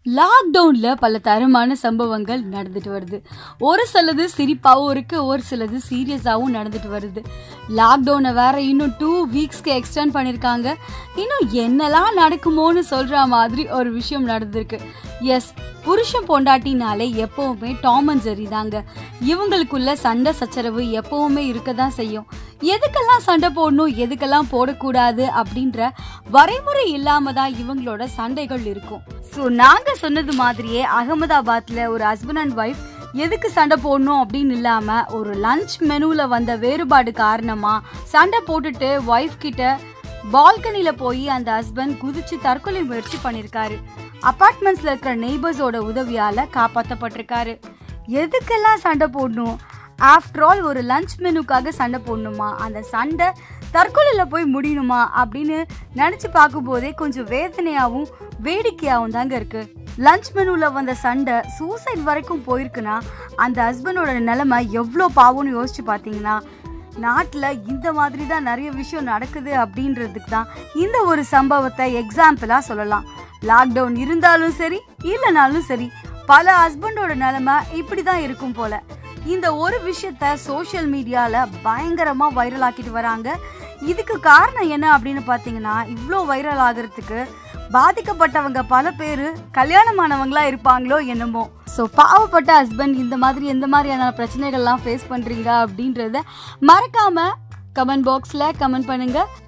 லாக்டவுன்ல பல தரமான சம்பவங்கள் நடந்துட்டு வருது ஒரு சிலது சிரிப்பாவும் இருக்கு ஒரு சிலது சீரியஸாவும் நடந்துட்டு வருது லாக்டவுனை வேற இன்னும் டூ வீக்ஸ்க்கு எக்ஸ்டெண்ட் பண்ணிருக்காங்க இன்னும் என்னெல்லாம் நடக்குமோன்னு சொல்ற மாதிரி ஒரு விஷயம் நடந்திருக்கு எஸ் புருஷன் பொண்டாட்டினாலே எப்பவுமே டாம் அண்ட் ஜெரி தாங்க இவங்களுக்குள்ள சண்டை சச்சரவு எப்பவுமே இருக்க தான் செய்யும் எதுக்கெல்லாம் சண்டை போடணும் எதுக்கெல்லாம் போடக்கூடாது அப்படின்ற வரைமுறை இல்லாம தான் இவங்களோட சண்டைகள் இருக்கும் ஸோ நாங்க சொன்னது மாதிரியே அகமதாபாத்ல ஒரு ஹஸ்பண்ட் அண்ட் ஒய்ஃப் எதுக்கு சண்டை போடணும் அப்படின்னு இல்லாம ஒரு லஞ்ச் மெனுல வந்த வேறுபாடு காரணமா சண்டை போட்டுட்டு ஒய்ஃப் கிட்ட பால்கனில போய் அந்த ஹஸ்பண்ட் குதிச்சு தற்கொலை முயற்சி பண்ணிருக்காரு அபார்ட்மெண்ட்ஸ்ல இருக்கிற நெய்பர்ஸோட உதவியால காப்பாத்தப்பட்டிருக்காரு எதுக்கெல்லாம் சண்டை போடணும் ஆஃப்டர் ஆல் ஒரு லஞ்ச் மெனுக்காக சண்டை போடணுமா அந்த சண்டை தற்கொலையில் போய் முடியணுமா அப்படின்னு நினச்சி பார்க்கும்போதே கொஞ்சம் வேதனையாகவும் வேடிக்கையாகவும் தாங்க இருக்கு லஞ்ச் மெனுவில் வந்த சண்டை சூசைட் வரைக்கும் போயிருக்குன்னா அந்த ஹஸ்பண்டோட நிலைமை எவ்வளோ பாவம்னு யோசிச்சு பார்த்தீங்கன்னா நாட்டில் இந்த மாதிரி தான் நிறைய விஷயம் நடக்குது அப்படின்றதுக்கு தான் இந்த ஒரு சம்பவத்தை எக்ஸாம்பிளாக சொல்லலாம் லாக்டவுன் இருந்தாலும் சரி இல்லைனாலும் சரி பல ஹஸ்பண்டோட நிலைமை இப்படி தான் இருக்கும் போல இந்த ஒரு விஷயத்த சோஷியல் மீடியாவில் பயங்கரமாக வைரல் ஆக்கிட்டு வராங்க இதுக்கு காரணம் என்ன அப்படின்னு பார்த்தீங்கன்னா இவ்வளோ வைரல் ஆகிறதுக்கு பாதிக்கப்பட்டவங்க பல பேர் கல்யாணமானவங்களா இருப்பாங்களோ என்னமோ ஸோ பாவப்பட்ட ஹஸ்பண்ட் இந்த மாதிரி எந்த மாதிரியான பிரச்சனைகள்லாம் ஃபேஸ் பண்ணுறீங்க அப்படின்றத மறக்காம கமெண்ட் பாக்ஸில் கமெண்ட் பண்ணுங்க